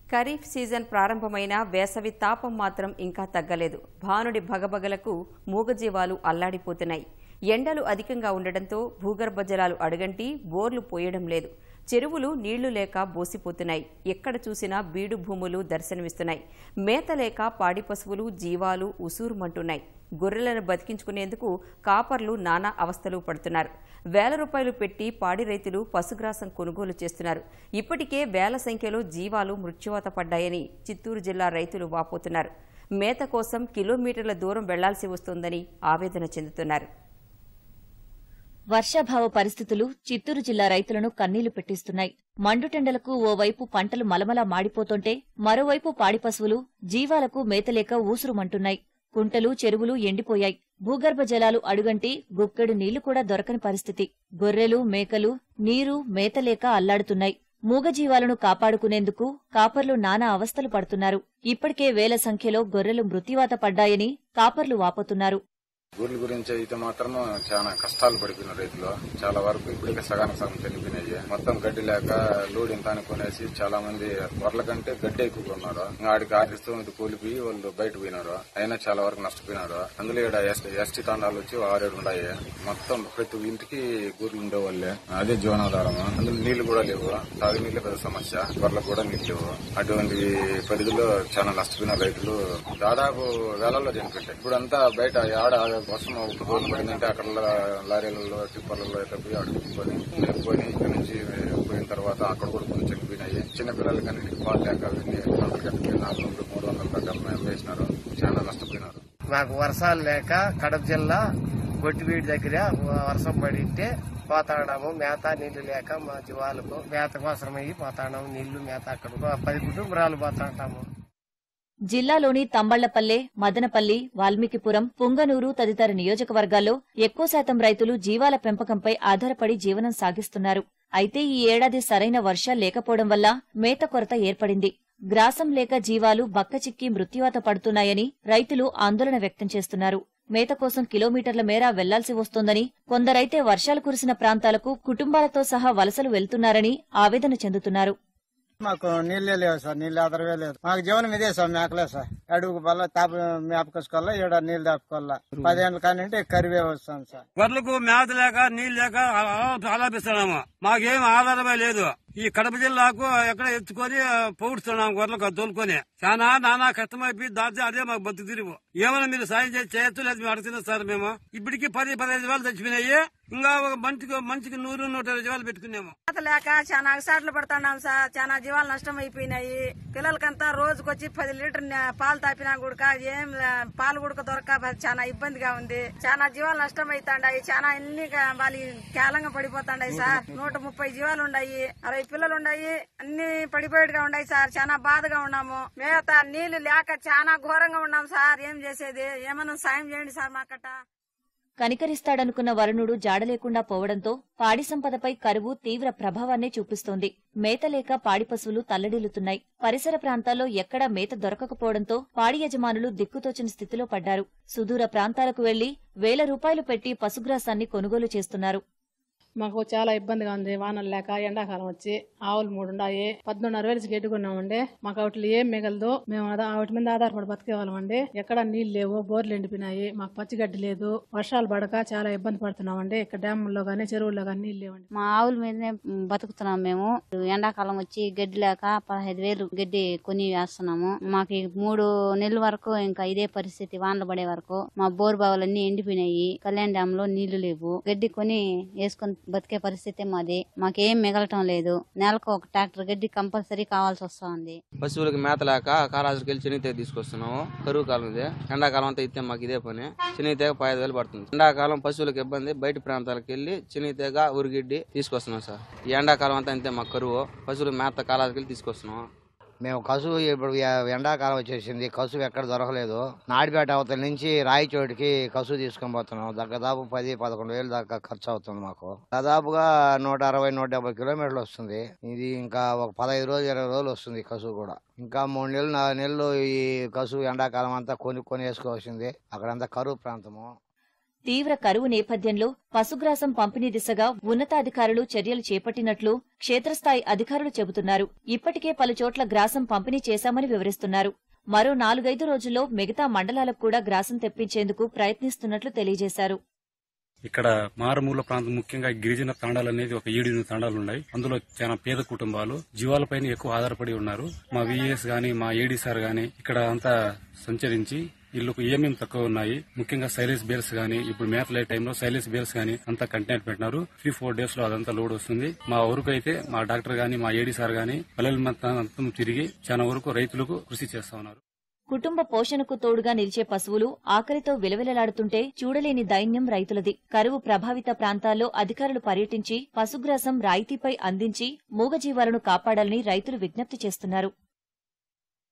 kharif season ప్రారంభమైన వేసవి తాపం మాత్రం ఇంకా తగ్గలేదు భానుడి భగభగలకు మూగజీవాలు అల్లాడిపోతున్నాయి ఎండలు అధికంగా ఉండడంతో భూగర్భ జలాలు అడుగంటి బోర్లు పోయడం లేదు చెరువులు నీళ్లు లేక బోసిపోతున్నాయి ఎక్కడ చూసినా బీడు భూములు దర్శనమిస్తున్నాయి మేత లేక పాడి పశువులు జీవాలు ఉసూరుమంటున్నాయి గొర్రెలను బతికించుకునేందుకు కాపర్లు నానా అవస్థలు పడుతున్నారు వేల రూపాయలు పెట్టి పాడి రైతులు పశుగ్రాసం కొనుగోలు చేస్తున్నారు ఇప్పటికే వేల సంఖ్యలో జీవాలు మృత్యువాత పడ్డాయని చిత్తూరు జిల్లా రైతులు వాపోతున్నారు మేత కోసం కిలోమీటర్ల దూరం వెళ్లాల్సి వస్తోందని ఆవేదన చెందుతున్నారు వర్షాభావ పరిస్థితులు చిత్తూరు జిల్లా రైతులను కన్నీళ్లు పెట్టిస్తున్నాయి మండుటెండలకు ఓవైపు పంటలు మలమలా మాడిపోతుంటే మరోవైపు పాడి పశువులు జీవాలకు మేతలేక ఊసురుమంటున్నాయి కుంటలు చెరువులు ఎండిపోయాయి భూగర్భ జలాలు అడుగంటి గుక్కెడు నీళ్లు కూడా దొరకని పరిస్థితి గొర్రెలు మేకలు నీరు మేతలేక అల్లాడుతున్నాయి మూగజీవాలను కాపాడుకునేందుకు కాపర్లు నానా అవస్థలు పడుతున్నారు ఇప్పటికే వేల సంఖ్యలో గొర్రెలు మృత్యువాత పడ్డాయని కాపర్లు వాపోతున్నారు గొర్రెల గురించి అయితే మాత్రం చాలా కష్టాలు పడిపోయిన రైతులు చాలా వరకు ఇప్పటికే సగానికి సగం చనిపోయినాయి మొత్తం గడ్డి లేక లోడ్ ఇంత అనుకునేసి చాలా మంది గొర్రెల కంటే గడ్డి ఎక్కువ ఉన్నారు ఇంకా ఆడికి ఆడిస్తూ ఇది కూలిపోయి వాళ్ళు బయట పోయినారు అయినా చాలా వరకు నష్టపోయినారు అందులో ఇక్కడ ఎస్టీ తాండాలు వచ్చి ఆరేడు ఉన్నాయి మొత్తం ప్రతి ఇంటికి గొర్రెలు ఉండేవాళ్ళే అదే జీవనాధారం అందులో నీళ్లు కూడా లేవు తాగునీళ్ళే పెద్ద సమస్య గొర్రెలకు కూడా నీళ్లు లేవు అటువంటి పరిధిలో చాలా నష్టపోయిన రైతులు దాదాపు వేలల్లో చనిపోయాయి ఇప్పుడు అంతా బయట ఆడ కోసం ఒక రోజు పడిందంటే అక్కడ లారీలలో టిప్పర్లలో అయితే పోయి అడుగుకొని లేపుకొని ఇక్కడ నుంచి పోయిన తర్వాత అక్కడ కూడా కొన్ని చనిపోయినాయి చిన్న పిల్లలకి అన్నింటికి పాలు లేక అవన్నీ వందలు కట్టిపోయి నాలుగు వందలు మూడు వందల దాకా వేసినారు చాలా నష్టపోయినారు మాకు వర్షాలు లేక కడప జిల్లా గొట్టివీడి దగ్గర వర్షం పడింటే పోతాడాము మేత నీళ్లు లేక మా జీవాలకు మేత కోసం అయ్యి పోతాడాము నీళ్లు మేత అక్కడ పది కుటుంబరాలు పోతాంటాము జిల్లాలోని తంబళ్లపల్లె మదనపల్లి వాల్మీకిపురం పుంగనూరు తదితర నియోజకవర్గాల్లో ఎక్కువ శాతం రైతులు జీవాల పెంపకంపై ఆధారపడి జీవనం సాగిస్తున్నారు అయితే ఈ ఏడాది సరైన వర్షాలు లేకపోవడం వల్ల మేత కొరత ఏర్పడింది గ్రాసం లేక జీవాలు బక్కచిక్కి మృత్యువాత పడుతున్నాయని రైతులు ఆందోళన వ్యక్తం చేస్తున్నారు మేత కోసం కిలోమీటర్ల మేర వెళ్లాల్సి వస్తోందని కొందరైతే వర్షాలు కురిసిన ప్రాంతాలకు కుటుంబాలతో సహా వలసలు వెళ్తున్నారని ఆవేదన చెందుతున్నారు మాకు నీళ్ళే లేవు సార్ నీళ్ళు ఆధారమే లేదు మాకు జీవనం ఇదే సార్ మేకలే సార్ అడుగు బల్ల తాప మేపకోసుకోవాలా ఈడ నీళ్ళు దాపుకోవాలా పదేళ్ళ కానీ కరివే వస్తాం సార్ గొర్రెలకు మేత లేక నీళ్ళు లేక ఆలాపిస్తున్నాము మాకేం ఆధారమే లేదు ఈ కడప జిల్లాకు ఎక్కడ ఎత్తుకొని పౌడుస్తున్నాము గొర్రెలకు తోలుకొని చాలా నానా కష్టమైపోయి దాచి అదే మాకు బతు తిరుగు ఏమైనా మీరు సాయం చేసి చేయొచ్చు లేదు మేము అడుగుతున్నాం సార్ మేము ఇప్పటికి పది పదహైదు వేలు చచ్చిపోయినాయి ఇంకా ఒక మంచికి మంచికి నూరు నూట ఇరవై వేలు పెట్టుకున్నాము మేత లేక చాలా అగసాట్లు పడుతున్నాం సార్ చాలా జీవాలు నష్టం అయిపోయినాయి పిల్లలకంతా రోజుకొచ్చి పది లీటర్ న- పాలు తాపినా కూడా ఏం లే- పాలు కూడా దొరక చాలా ఇబ్బందిగా ఉంది చాలా జీవాలు నష్టం అవుతాండాయి చాలా అన్ని గా- వాళ్ళ కేలంగా పడిపోతాండాయి సార్ నూట ముప్పై జీవాలు ఉన్నాయి అరవై పిల్లలు ఉన్నాయి అన్ని పడిపోయేట్టుగా ఉన్నాయి సార్ చాలా బాధగా ఉన్నాము మేత నీళ్లు లేక చాలా ఘోరంగా ఉన్నాం సార్ ఏం చేసేది ఏమన్నా సాయం చేయండి సార్ మాకట్ట కనికరిస్తాడనుకున్న వరుణుడు జాడలేకుండా పోవడంతో పాడి సంపదపై కరువు తీవ్ర ప్రభావాన్ని చూపిస్తోంది మేత లేక పాడి పశువులు తల్లడిల్లుతున్నాయి పరిసర ప్రాంతాల్లో ఎక్కడా మేత దొరకకపోవడంతో పాడి యజమానులు దిక్కుతోచని స్థితిలో పడ్డారు సుదూర ప్రాంతాలకు వెళ్లి వేల రూపాయలు పెట్టి పశుగ్రాసాన్ని కొనుగోలు చేస్తున్నారు మాకు చాలా ఇబ్బందిగా ఉంది వానలు లేక ఎండాకాలం వచ్చి ఆవులు మూడు ఉన్నాయి పద్నాలుగు వేలు గెట్టుకున్నామండి మాకు వాటిలో ఏం మిగలదు మేము అదా- వాటి మీద ఆధారపడి బతికేవాళ్ళమండి ఎక్కడ నీళ్లు లేవు బోర్లు ఎండిపోయినాయి మాకు పచ్చిగడ్డి లేదు వర్షాలు పడక చాలా ఇబ్బంది పడుతున్నామండి ఇక్కడ డ్యాముల్లో గానీ చెరువుల్లో గానీ నీళ్లు లేవండి మా ఆవుల మీదనే బతుకుతున్నాం మేము ఎండాకాలం వచ్చి గడ్డి లేక పదహైదు వేలు గడ్డి కొని వేస్తున్నాము మాకు ఈ మూడు నెలల వరకు ఇంకా ఇదే పరిస్థితి వానలు పడే వరకు మా బోర్ బావులన్నీ ఎండిపోయినాయి కళ్యాణ్ డ్యామ్ లో నీళ్లు లేవు గడ్డి కొని వేసుకొని బతికే పరిస్థితి మాది మాకేం మిగలటం లేదు నెలకు ఒక ట్రాక్టర్ గడ్డి కంపల్సరీ కావాల్సి వస్తా ఉంది పశువులకు మేత లేక కారాజుకి వెళ్ళి చెనితే తీసుకొస్తున్నాము కరువు కాలం ఇదే ఎండాకాలం అంతా ఇస్తే మాకు ఇదే పని చెనితేగ పదహైదు వేలు పడుతుంది ఎండాకాలం పశువులకు ఇబ్బంది బయట ప్రాంతాలకు వెళ్ళి చెనితేగ ఉరిగిడ్డి తీసుకొస్తున్నాం సార్ ఈ ఎండాకాలం అంతా అంతే మాకు కరువు పశువులకు మేత కారాజుకి వెళ్ళి తీసుకొస్తున్నాం మేము కసువు ఇప్పుడు ఎ- ఎండాకాలం వచ్చేసింది కసువు ఎక్కడ దొరకలేదు నాడిపేట అవతల నుంచి రాయచోటికి కసువు తీసుకొని పోతున్నాం దాదాపు పది పదకొండు వేలు దాకా ఖర్చు అవుతుంది మాకు దాదాపుగా నూట అరవై నూట డెబ్బై కిలోమీటర్లు వస్తుంది ఇది ఇంకా ఒక పదహైదు రోజులు ఇరవై రోజులు వస్తుంది ఈ కసువు కూడా ఇంకా మూడు నెలలు నాలుగు నెలలు ఈ కసువు ఎండాకాలం అంతా కొని కొని వేసుకోవాల్సింది అక్కడంతా కరువు ప్రాంతము తీవ్ర కరువు నేపథ్యంలో పశుగ్రాసం పంపిణీ దిశగా ఉన్నతాధికారులు చర్యలు చేపట్టినట్లు క్షేత్రస్థాయి అధికారులు చెబుతున్నారు ఇప్పటికే పలుచోట్ల గ్రాసం పంపిణీ చేశామని వివరిస్తున్నారు మరో నాలుగైదు రోజుల్లో మిగతా మండలాలకు కూడా గ్రాసం తెప్పించేందుకు ప్రయత్నిస్తున్నట్లు తెలియజేశారు ఇక్కడ మారుమూల ప్రాంతం ముఖ్యంగా గిరిజన తాండాలు అనేది ఒక ఏడు ఎనిమిది తాండాలు ఉన్నాయి అందులో చాలా పేద కుటుంబాలు జీవాలపైన ఎక్కువ ఆధారపడి ఉన్నారు మా విఎస్ గాని మా ఏడీ సార్ గాని ఇక్కడ అంతా సంచరించి ఇల్లుకు ఏమేమి తక్కువ ఉన్నాయి ముఖ్యంగా సైలేజ్ బేర్స్ గానీ ఇప్పుడు మేతలే టైంలో సైలేజ్ బేర్స్ గానీ అంతా కంటైనర్ పెట్టినారు త్రీ ఫోర్ డేస్ లో అదంతా లోడ్ వస్తుంది మా వరకు అయితే మా డాక్టర్ గాని మా ఏడీ సార్ గాని పల్లెల మొత్తం అంతం తిరిగి చాలా వరకు రైతులకు కృషి చేస్తా ఉన్నారు కుటుంబ పోషణకు తోడుగా నిలిచే పశువులు ఆకలితో విలవిలలాడుతుంటే చూడలేని దైన్యం రైతులది కరువు ప్రభావిత ప్రాంతాల్లో అధికారులు పర్యటించి పశుగ్రాసం రాయితీపై అందించి మూగజీవాలను కాపాడాలని రైతులు విజ్ఞప్తి చేస్తున్నారు